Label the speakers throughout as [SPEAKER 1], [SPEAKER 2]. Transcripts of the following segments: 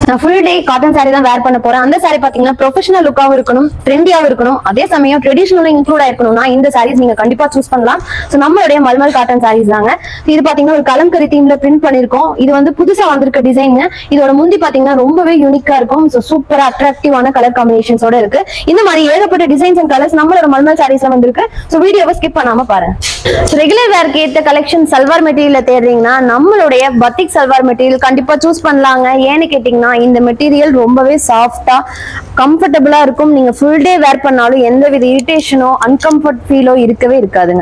[SPEAKER 1] நான் full day cotton saree தான் வேர் பண்ண போறேன் அந்த saree பாத்தீங்கன்னா ப்ரொஃபஷனல் லுக்காவும் இருக்கணும் ட்ரெண்டியாவும் இருக்கணும் அதே சமயம் ட்ரெடிஷனலும் இன்க்ளூட் ஆயிருக்கணும்னா இந்த sarees நீங்க கண்டிப்பா சூஸ் பண்ணலாம் ஸோ நம்மளுடைய மல்மல் காட்டன் sarees தாங்க இது பாத்தீங்கன்னா ஒரு கலம்கரி தீம்ல பிரிண்ட் பண்ணிருக்கோம் இது வந்து புதுசா வந்திருக்க டிசைனுங்க இதோட முந்தி பாத்தீங்கன்னா ரொம்பவே யூனிக்கா இருக்கும் ஸோ சூப்பர் அட்ராக்டிவான கலர் காம்பினேஷன்ஸோட இருக்கு இந்த மாதிரி ஏகப்பட்ட டிசைன்ஸ் அண்ட் கலர்ஸ் நம்மளோட மல்மல் சாரீஸ்ல வந்திருக்கு ஸோ வீடியோவை ஸ்கிப் பண்ணாம பாருங்க ரெகுலர் வேர்க்கு ஏற்ற கலெக்ஷன் சல்வார் மெட்டீரியல் தேடுறீங்கன்னா நம்மளுடைய பத்திக் சல்வார் மெட்டீரியல் கண்டிப்பா சூஸ் பண்ணலாங்க ஏன்னு கேட்டீங்கன்னா இந்த மெட்டீரியல் ரொம்பவே சாஃப்டா கம்ஃபர்டபுளா இருக்கும் நீங்க ஃபுல் டே வேர் பண்ணாலும் எந்த வித இரிட்டேஷனோ அன்கம்ஃபர்ட் ஃபீலோ இருக்கவே இருக்காதுங்க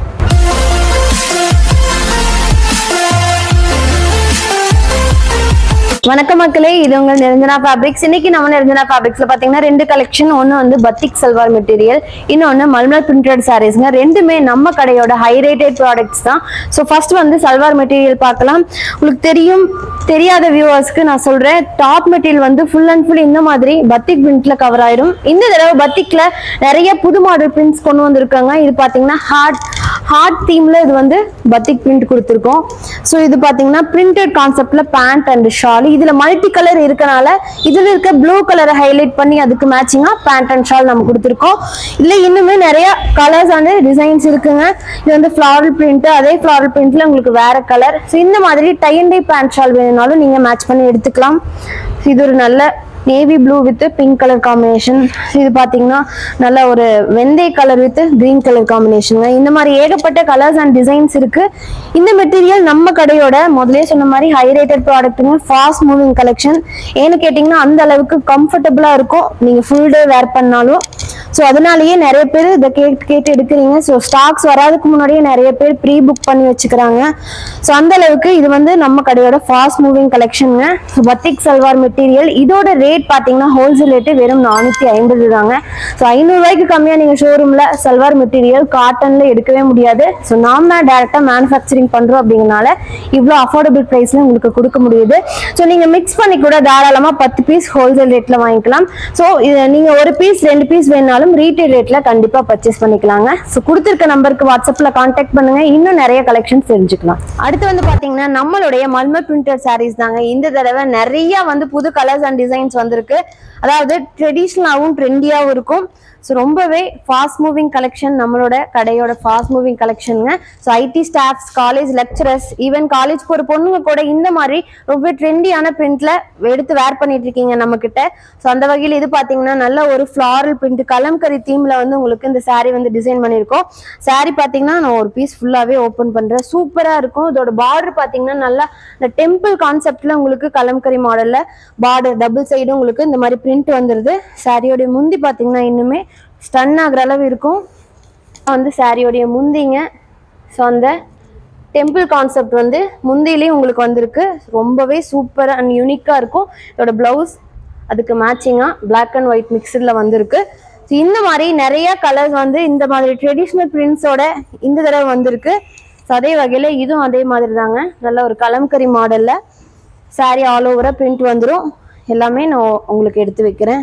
[SPEAKER 1] வணக்கம் மக்களே இது உங்கள் நிரஞ்சனா ஃபேப்ரிக்ஸ் இன்னைக்கு நம்ம நிரஞ்சனா ஃபேப்ரிக்ஸ்ல பாத்தீங்கன்னா ரெண்டு கலெக்ஷன் ஒன்னு வந்து பத்திக் சல்வார் மெட்டீரியல் இன்னொன்னு மல்மல் பிரிண்டட் சாரீஸ்ங்க ரெண்டுமே நம்ம கடையோட ஹை ரேட்டட் ப்ராடக்ட்ஸ் தான் ஸோ ஃபர்ஸ்ட் வந்து சல்வார் மெட்டீரியல் பார்க்கலாம் உங்களுக்கு தெரியும் தெரியாத வியூவர்ஸ்க்கு நான் சொல்றேன் டாப் மெட்டீரியல் வந்து ஃபுல் அண்ட் ஃபுல் இந்த மாதிரி பத்திக் பிரிண்ட்ல கவர் ஆயிடும் இந்த தடவை பத்திக்ல நிறைய புது மாடல் பிரிண்ட்ஸ் கொண்டு வந்திருக்காங்க இது பாத்தீங்கன்னா ஹார்ட் ஹார்ட் தீம்ல இது வந்து பத்திக் பிரிண்ட் கொடுத்துருக்கோம் ஸோ இது பாத்தீங்கன்னா பிரிண்டட் கான்செப்ட்ல பேண்ட் அண்ட் ஷால் இதுல மல்டி கலர் இருக்கனால இதுல இருக்க ப்ளூ கலரை ஹைலைட் பண்ணி அதுக்கு மேட்சிங்கா பேண்ட் அண்ட் ஷால் நம்ம கொடுத்துருக்கோம் இதுல இன்னுமே நிறைய கலர்ஸ் அண்ட் டிசைன்ஸ் இருக்குங்க இது வந்து ஃபிளாரல் பிரிண்ட் அதே ஃபிளாரல் பிரிண்ட்ல உங்களுக்கு வேற கலர் ஸோ இந்த மாதிரி tie and tie pant shawl வேணும்னாலும் நீங்க மேட்ச் பண்ணி எடுத்துக்கலாம் இது ஒரு நல்ல navy blue with pink colour combination இது பாத்தீங்கன்னா நல்ல ஒரு வெந்தய கலர் வித் கிரீன் கலர் காம்பினேஷனுங்க இந்த மாதிரி ஏகப்பட்ட கலர்ஸ் அண்ட் டிசைன்ஸ் இருக்கு இந்த மெட்டீரியல் நம்ம கடையோட முதலே சொன்ன மாதிரி ஹை ரேட்டட் ப்ராடக்ட்டுங்க ஃபாஸ்ட் மூவிங் கலெக்ஷன் ஏன்னு கேட்டிங்கன்னா அந்த அளவுக்கு கம்ஃபர்டபுளா இருக்கும் நீங்க ஃபுல் டே வேர் பண்ணாலும் ஸோ அதனாலயே நிறைய பேர் இதை கேட்டு கேட்டு எடுக்கிறீங்க ஸோ ஸ்டாக்ஸ் வராதுக்கு முன்னாடியே நிறைய பேர் ப்ரீ புக் பண்ணி வச்சுக்கிறாங்க ஸோ அந்த அளவுக்கு இது வந்து நம்ம கடையோட ஃபாஸ்ட் மூவிங் கலெக்ஷனுங்க பத்திக் சல்வார் மெட்டீரியல் இதோட ரேட் பார்த்தீங்கன்னா ஹோல்சேல் ரேட்டு வெறும் நானூற்றி ஐம்பது தாங்க ஸோ ஐநூறுரூவாய்க்கு கம்மியாக நீங்கள் ஷோரூமில் சல்வார் மெட்டீரியல் காட்டனில் எடுக்கவே முடியாது ஸோ நாம டேரெக்டாக மேனுஃபேக்சரிங் பண்ணுறோம் அப்படிங்கறனால இவ்வளோ அஃபோர்டபுள் ப்ரைஸில் உங்களுக்கு கொடுக்க முடியுது ஸோ நீங்கள் மிக்ஸ் பண்ணி கூட தாராளமாக பத்து பீஸ் ஹோல்சேல் ரேட்டில் வாங்கிக்கலாம் ஸோ இது நீங்கள் ஒரு பீஸ் ரெண்டு பீஸ் வேணாலும் ரீட்டைல் ரேட்ல கண்டிப்பா பர்ச்சேஸ் பண்ணிக்கலாங்க ஸோ கொடுத்துருக்க நம்பருக்கு வாட்ஸ்அப்ல கான்டாக்ட் பண்ணுங்க இன்னும் நிறைய கலெக்ஷன்ஸ் தெரிஞ்சுக்கலாம் அடுத்து வந்து பாத்தீங்கன்னா நம்மளுடைய மல்மல் பிரிண்டட் சாரீஸ் தாங்க இந்த தடவை நிறைய வந்து புது கலர்ஸ் அண்ட் டிசைன்ஸ் வந்திருக்கு அதாவது ட்ரெடிஷ்னலாகவும் ட்ரெண்டியாகவும் இருக்கும் ஸோ ரொம்பவே ஃபாஸ்ட் மூவிங் கலெக்ஷன் நம்மளோட கடையோட ஃபாஸ்ட் மூவிங் கலெக்ஷனுங்க so IT staffs college lecturers even college போகிற பொண்ணுங்க கூட இந்த மாதிரி ரொம்ப ட்ரெண்டியான பிரிண்ட்ல எடுத்து வேர் பண்ணிட்டு இருக்கீங்க நம்ம கிட்ட ஸோ அந்த வகையில் இது பார்த்தீங்கன்னா நல்ல ஒரு ஃப்ளாரல் பிரிண்ட் கலம்கரி தீம்ல வந்து உங்களுக்கு இந்த saree வந்து டிசைன் பண்ணியிருக்கோம் saree பார்த்தீங்கன்னா நான் ஒரு பீஸ் ஃபுல்லாகவே ஓப்பன் பண்ணுறேன் சூப்பராக இருக்கும் இதோட பார்டர் பார்த்தீங்கன்னா நல்லா இந்த டெம்பிள் கான்செப்ட்ல உங்களுக்கு கலம்கரி மாடல்ல பார்டர் டபுள் சைடு உங்களுக்கு இந்த மாதிரி பிரிண்ட் வந்துருது சாரியோடைய முந்தி பார்த்தீங்கன்னா இன்னுமே ஸ்டன் ஆகுற அளவு இருக்கும் வந்து சாரியோடைய முந்திங்க ஸோ அந்த டெம்பிள் கான்செப்ட் வந்து முந்திலையும் உங்களுக்கு வந்திருக்கு ரொம்பவே சூப்பர் அண்ட் யூனிக்காக இருக்கும் இதோட ப்ளவுஸ் அதுக்கு மேட்சிங்காக Black அண்ட் ஒயிட் மிக்சடில் வந்திருக்கு ஸோ இந்த மாதிரி நிறைய கலர்ஸ் வந்து இந்த மாதிரி ட்ரெடிஷ்னல் பிரிண்ட்ஸோட இந்த தடவை வந்திருக்கு ஸோ அதே வகையில் இதுவும் அதே மாதிரி தாங்க நல்ல ஒரு கலம்கரி மாடலில் saree ஆல் ஓவராக பிரிண்ட் வந்துடும் எல்லாமே நான் உங்களுக்கு எடுத்து வைக்கிறேன்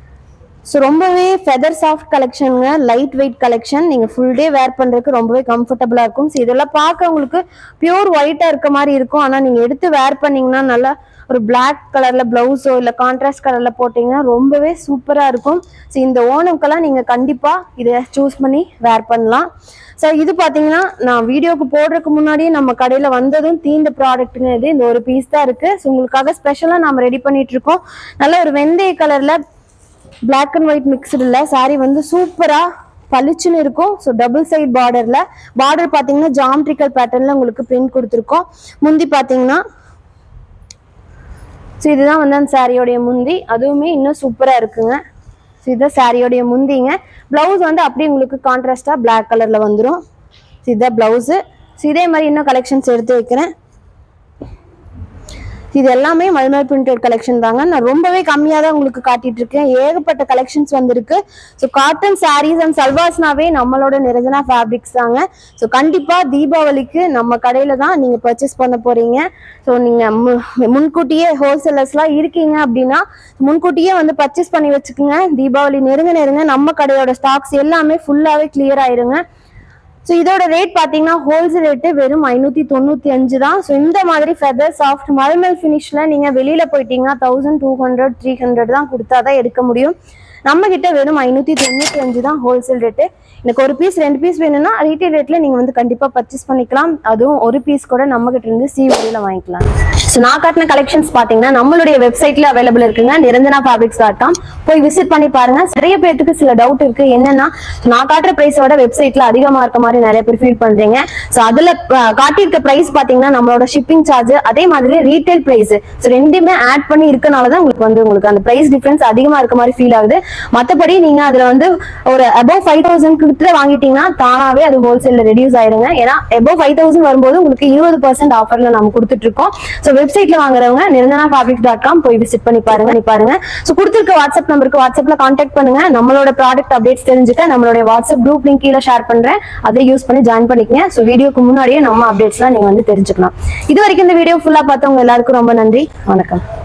[SPEAKER 1] ஸோ ரொம்பவே ஃபெதர் சாஃப்ட் கலெக்ஷனுங்க லைட் வெயிட் கலெக்ஷன் நீங்கள் ஃபுல் டே வேர் பண்ணுறதுக்கு ரொம்பவே கம்ஃபர்டபுளாக இருக்கும் ஸோ இதெல்லாம் பார்க்க உங்களுக்கு பியூர் ஒயிட்டாக இருக்க மாதிரி இருக்கும் ஆனால் நீங்கள் எடுத்து வேர் பண்ணீங்கன்னா நல்லா ஒரு Black கலரில் ப்ளவுஸோ இல்லை கான்ட்ராஸ்ட் கலரில் போட்டிங்கன்னா ரொம்பவே சூப்பராக இருக்கும் ஸோ இந்த ஓணம்க்கெல்லாம் நீங்கள் கண்டிப்பாக இதை சூஸ் பண்ணி வேர் பண்ணலாம் ஸோ இது பார்த்தீங்கன்னா நான் வீடியோக்கு போடுறதுக்கு முன்னாடியே நம்ம கடையில் வந்ததும் தீந்த ப்ராடக்ட்டுங்க இது இந்த ஒரு பீஸ் தான் இருக்குது ஸோ உங்களுக்காக ஸ்பெஷலாக நம்ம ரெடி பண்ணிட்டு இருக்கோம் நல்ல ஒரு வெந்தய கலரில் Black அண்ட் ஒயிட் மிக்சடில் saree வந்து சூப்பராக பளிச்சுன்னு இருக்கும் ஸோ டபுள் சைட் பார்டரில் பார்டர் பார்த்தீங்கன்னா ஜாமெட்ரிக்கல் பேட்டர்னில் உங்களுக்கு பிரிண்ட் கொடுத்துருக்கோம் முந்தி பார்த்தீங்கன்னா ஸோ இதுதான் வந்து அந்த சாரியோடைய முந்தி அதுவுமே இன்னும் சூப்பராக இருக்குங்க ஸோ இதுதான் சாரியோடைய முந்திங்க ப்ளவுஸ் வந்து அப்படியே உங்களுக்கு கான்ட்ராஸ்டாக Black கலரில் வந்துடும் ஸோ இதுதான் ப்ளவுஸு ஸோ இதே மாதிரி இன்னும் கலெக்ஷன்ஸ் எடுத்து வைக்கிறேன் இது எல்லாமே மல்மல் பிரிண்டட் கலெக்ஷன் தாங்க நான் ரொம்பவே கம்மியாக தான் உங்களுக்கு காட்டிட்டு இருக்கேன் ஏகப்பட்ட கலெக்ஷன்ஸ் வந்திருக்கு ஸோ காட்டன் சாரீஸ் அண்ட் சல்வாஸ்னாவே நம்மளோட நிரஞ்சனா ஃபேப்ரிக்ஸ் தாங்க ஸோ கண்டிப்பாக தீபாவளிக்கு நம்ம கடையில் தான் நீங்கள் பர்ச்சேஸ் பண்ண போகிறீங்க ஸோ நீங்கள் முன்கூட்டியே ஹோல்சேலர்ஸ்லாம் இருக்கீங்க அப்படின்னா முன்கூட்டியே வந்து பர்ச்சேஸ் பண்ணி வச்சுக்கோங்க தீபாவளி நெருங்க நெருங்க நம்ம கடையோட ஸ்டாக்ஸ் எல்லாமே ஃபுல்லாகவே கிளியர் ஆயிருங்க ஸோ இதோட ரேட் பார்த்தீங்கன்னா ஹோல்சேல் ரேட்டு வெறும் ஐநூற்றி தொண்ணூற்றி அஞ்சு தான் ஸோ இந்த மாதிரி ஃபெதர் சாஃப்ட் மல்மல் ஃபினிஷில் நீங்கள் வெளியில் போயிட்டீங்கன்னா thousand two hundred three hundred தான் கொடுத்தா தான் எடுக்க முடியும் நம்ம கிட்ட வெறும் ஐநூற்றி தொண்ணூற்றி அஞ்சு தான் ஹோல்சேல் ரேட்டு எனக்கு ஒரு பீஸ் ரெண்டு பீஸ் வேணும்னா ரீட்டைல் ரேட்ல நீங்க வந்து கண்டிப்பா பர்ச்சேஸ் பண்ணிக்கலாம் அதுவும் ஒரு பீஸ் கூட நம்ம கிட்ட இருந்து சிஓடியில் வாங்கிக்கலாம் ஸோ நான் காட்டின கலெக்ஷன்ஸ் பாத்தீங்கன்னா நம்மளுடைய வெப்சைட்ல அவைலபிள் இருக்குங்க நிரஞ்சனா ஃபேப்ரிக்ஸ் டாட் காம் போய் விசிட் பண்ணி பாருங்க நிறைய பேருக்கு சில டவுட் இருக்கு என்னன்னா நான் காட்டுற பிரைஸோட வெப்சைட்ல அதிகமா இருக்க மாதிரி நிறைய பேர் ஃபீல் பண்றீங்க ஸோ அதுல அஹ், காட்டியிருக்க பிரைஸ் பாத்தீங்கன்னா நம்மளோட ஷிப்பிங் சார்ஜ் அதே மாதிரி ரீட்டைல் பிரைஸ் ஸோ ரெண்டுமே ஆட் பண்ணி இருக்கனால தான் உங்களுக்கு வந்து உங்களுக்கு அந்த பிரைஸ் டிஃபரன்ஸ் அதிகமா இருக்க மாதிரி ஃபீல் ஆகுது மத்தபடி நீங்க அதுல வந்து ஒரு அபவ் ஃபைவ் தௌசண்ட் கிட்ட வாங்கிட்டீங்கன்னா தானாவே அது ஹோல்சேல்ல ரெடியூஸ் ஆயிருங்க ஏன்னா அபவ் ஃபைவ் தௌசண்ட் வரும்போது உங்களுக்கு இருபது பர்சன்ட் ஆஃபர்ல நம்ம கொடுத்துட்டு இருக்கோம் ஸோ வெப்சைட்ல வாங்குறவங்க நிரஞ்சனா ஃபேப்ரிக் டாட் காம் போய் விசிட் பண்ணி பாருங்க பண்ணி பாருங்க ஸோ கொடுத்துருக்க வாட்ஸ்அப் நம்பருக்கு வாட்ஸ்அப்ல கான்டாக்ட் பண்ணுங்க நம்மளோட ப்ராடக்ட் அப்டேட்ஸ் தெரிஞ்சுக்க நம்மளுடைய வாட்ஸ்அப் குரூப் லிங்க் கீழே ஷேர் பண்றேன் அதை யூஸ் பண்ணி ஜாயின் பண்ணிக்கங்க ஸோ வீடியோக்கு முன்னாடியே நம்ம அப்டேட்ஸ்லாம் நீங்க வந்து தெரிஞ்சுக்கலாம் இது வரைக்கும் இந்த வீடியோ ஃபுல்லா பார்த்தவங்க எல்லாருக்கும் ரொம்ப நன்றி வணக்கம்